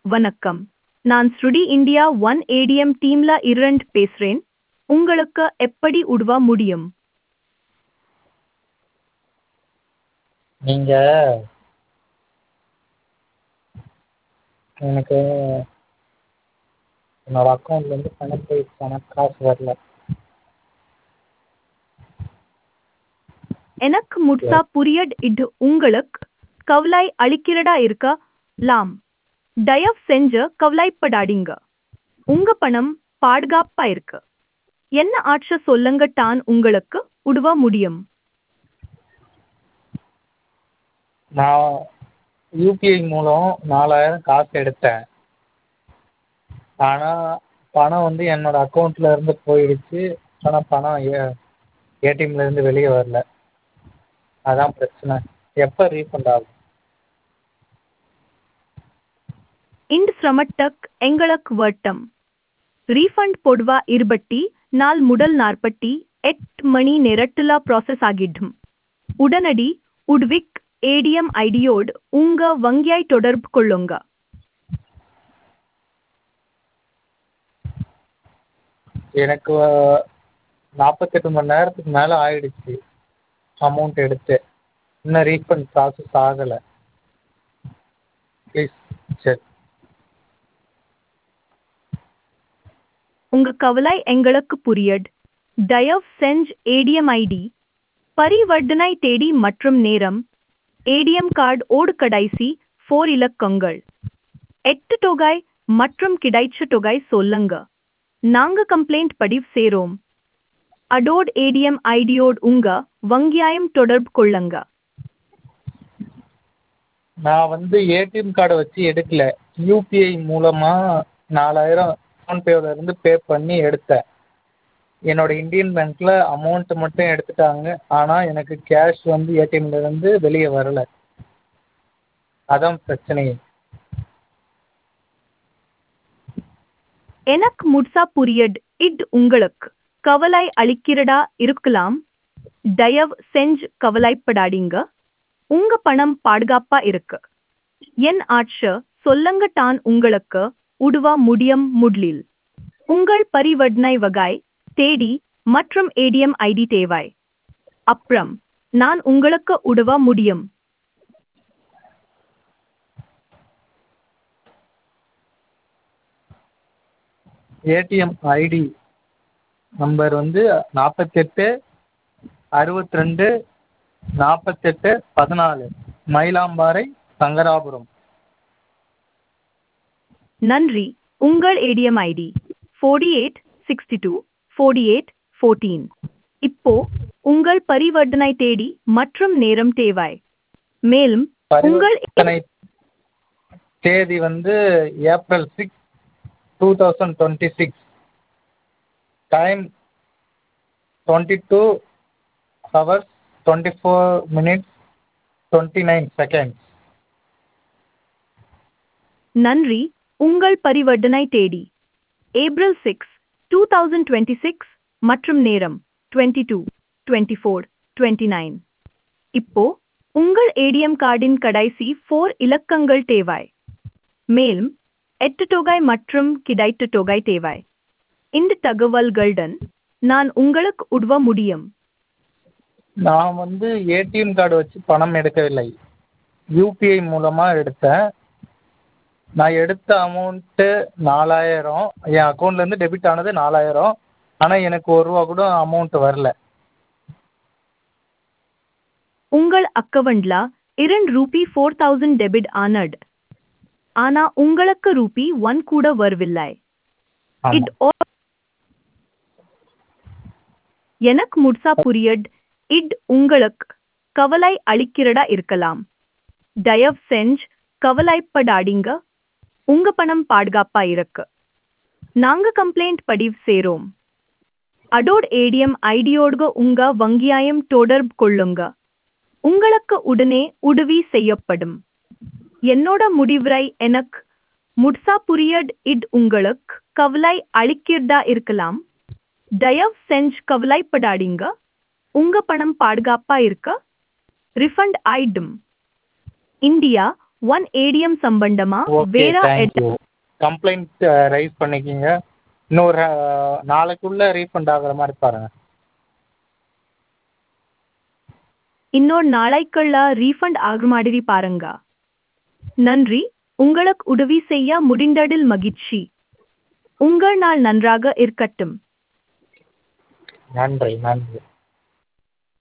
வணக்கம் நான் ஸ்ருடி இந்தியா ஒன் ஏடிஎம் டீம்ல இரண்ட் பேசுறேன் உங்களுக்கு எப்படி உதவ முடியும் நீங்க எனக்கு என்னோட அக்கௌண்ட்லேருந்து பணம் போயிடுச்சு ஆனால் காசு வரல எனக்கு முட்சா புரியட் இது உங்களுக்கு கவலை அளிக்கிறதா இருக்கலாம் தயவு செஞ்சு கவலைப்படாதீங்க உங்க பணம் பாதுகாப்பா இருக்கு என்ன ஆட்சி சொல்லுங்க தான் உங்களுக்கு உதவ முடியும் நான் யூபிஐ மூலம் நாலாயிரம் காசு எடுத்தேன் ஆனால் பணம் வந்து என்னோட அக்கௌண்ட்டில் இருந்து போயிடுச்சு ஆனால் பணம் ஏ ஏடிஎம்லேருந்து வெளியே வரல அதான் பிரச்சனை எப்போ ரீஃபண்ட் ஆகும் இந்த சிரமட்டக் எங்களுக்கு வட்டம் ரீஃபண்ட் பொதுவா இருபட்டி நாள் முதல் நாற்பத்தி எட்டு மணி நேரத்துல ப்ராசஸ் ஆகிடும் உடனடி உட்விக் ஏடிஎம் ஐடியோடு உங்க வங்கியாய் தொடர்பு கொள்ளுங்க எனக்கு நாற்பத்தெட்டு மணி நேரத்துக்கு மேலே ஆயிடுச்சு அமௌண்ட் எடுத்து இன்னும் ரீஃபண்ட் ப்ராசஸ் ஆகலை ப்ளீஸ் செக் உங்க கவலை எங்களுக்கு புரியட் தயவு செஞ்சு ஏடிஎம் ஐடி பரிவர்த்தனை தேதி மற்றும் நேரம் ஏடிஎம் கார்டு ஓடு கடைசி ஃபோர் இலக்கங்கள் எட்டு தொகை மற்றும் கிடைச்ச தொகை சொல்லுங்க நாங்க கம்ப்ளைண்ட் பதிவு சேரோம் அடோட் ஏடிஎம் ஐடியோடு உங்க வங்கியாயம் தொடர்பு கொள்ளுங்க நான் வந்து ஏடிஎம் கார்டை வச்சு எடுக்கல யூபிஐ மூலமாக நாலாயிரம் ஃபோன்பேவில் இருந்து பே பண்ணி எடுத்தேன் என்னோட இந்தியன் பேங்க்கில் அமௌண்ட் மட்டும் எடுத்துட்டாங்க ஆனால் எனக்கு கேஷ் வந்து ஏடிஎம்ல இருந்து வெளியே வரல அதான் பிரச்சனையே எனக்கு முட்சா புரியட் இட் உங்களுக்கு கவலை அளிக்கிறதா இருக்கலாம் தயவு செஞ்சு கவலைப்படாதீங்க உங்க பணம் பாதுகாப்பா இருக்கு என் ஆட்சி சொல்லுங்க தான் உங்களுக்கு உதவ முடியும் முதலில் உங்கள் பரிவர்த்தனை வகை தேதி மற்றும் ஏடிஎம் ஐடி தேவை அப்புறம் நான் உங்களுக்கு உதவ முடியும் ஏடிஎம் ஐடி நம்பர் வந்து நாற்பத்தெட்டு அறுபத்தி ரெண்டு நாற்பத்தெட்டு பதினாலு மயிலாம்பாறை சங்கராபுரம் நன்றி உங்கள் ATM ID forty eight sixty two forty eight fourteen இப்போ உங்கள் பரிவர்த்தனை தேதி மற்றும் நேரம் தேவை மேலும் உங்கள் பரிவர்த்தனை தேதி வந்து April six two thousand twenty six time twenty two hours twenty four minutes twenty nine seconds நன்றி உங்கள் பரிவர்த்தனை தேதி April six two thousand twenty six மற்றும் நேரம் twenty two twenty four twenty nine இப்போ உங்கள் ஏடிஎம் கார்டின் கடைசி ஃபோர் இலக்கங்கள் தேவை மேலும் எட்டு தொகை மற்றும் கிடைத்த தொகை தேவை இந்த தகவல்களுடன் நான் உங்களுக்கு உதவ முடியும் நான் வந்து ஏடிஎம் கார்டு வச்சு பணம் எடுக்கவில்லை யூபிஐ மூலமாக எடுத்தேன் நான் எடுத்த அமௌண்ட்டு நாலாயிரம் என் அக்கௌண்ட்லேருந்து டெபிட் ஆனது நாலாயிரம் ஆனால் எனக்கு ஒரு ரூபா கூட அமௌண்ட் வரல உங்கள் அக்கவுண்ட்ல இரண்டு ரூபி ஃபோர் தௌசண்ட் டெபிட் ஆனது ஆனா உங்களுக்கு ரூபி ஒன் கூட வரவில்லை இட் ஆமாம் எனக்கு முட்சா புரியட் இட் உங்களுக்கு கவலை அளிக்கிறதா இருக்கலாம் தயவு செஞ்சு கவலைப்படாதீங்க உங்க பணம் பாதுகாப்பா இருக்கு நாங்க கம்ப்ளைண்ட் பதிவு சேரோம் அடோட் ஏடிஎம் ஐடியோடு உங்க வங்கியாயம் தொடர்பு கொள்ளுங்க உங்களுக்கு உடனே உதவி செய்யப்படும் என்னோட முடிவுரை எனக்கு முட்சா புரியட் இட் உங்களுக்கு கவலை அளிக்கிறதா இருக்கலாம் தயவு செஞ்சு கவலைப்படாதீங்க உங்க பணம் பாதுகாப்பா இருக்க ரிஃபண்ட் ஆயிடும் இந்தியா ஒன் ஏடிஎம் சம்பந்தமா ஓகே வேற தேங்க்யூ கம்ப்ளைண்ட் ரைஸ் பண்ணிக்கிங்க இன்னொரு அஹ், நாளைக்குள்ள ரீஃபண்ட் ஆகுற மாதிரி பாருங்கள் இன்னொரு நாளைக்குள்ள ரீஃபண்ட் ஆக மாதிரி பாருங்க நன்றி உங்களுக்கு உதவி செய்ய முடிந்ததில் மகிழ்ச்சி உங்கள் நாள் நன்றாக இருக்கட்டும் நன்றி நன்றி